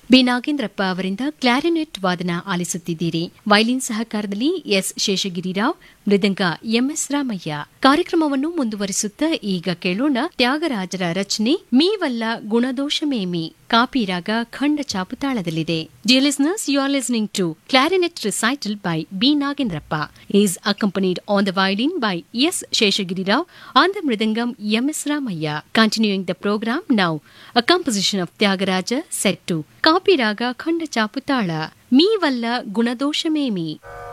B Nagendrappa ಅವರಿಂದ clarinet ವಾದನ ಆಲಿಸುತ್ತಿದ್ದೀರಿ ವೈಲಿನ್ ಸಹಕಾರದಲ್ಲಿ ಎಸ್ ಶೇಷಗಿರಿರಾವ್ ಮೃದಂಗ ಎಂಎಸ್ ರಾಮಯ್ಯ ಕಾರ್ಯಕ್ರಮವನ್ನು ಮುಂದುವರಿಸುತ್ತಾ ಈಗ ಕೇಳೋಣ ತ್ಯಾಗರಾಜರ ರಚನೆ ಮೀವಲ್ಲ ಗುಣದೋಷಮೇಮಿ ಕಾಪಿರಾಗ ಖಂಡ ಚಾಪುತಾಳದಲ್ಲಿದೆ dear listeners you are listening to clarinet recital by B Nagendrappa is accompanied on the violin by S Seshagirirao on the mridangam MS Ramaiah continuing the programme now a composition of Tyagaraja set to Kapiraga Khanda Chaputala ಮೀವಲ್ಲ ಗುಣದೋಷಮೇಮಿ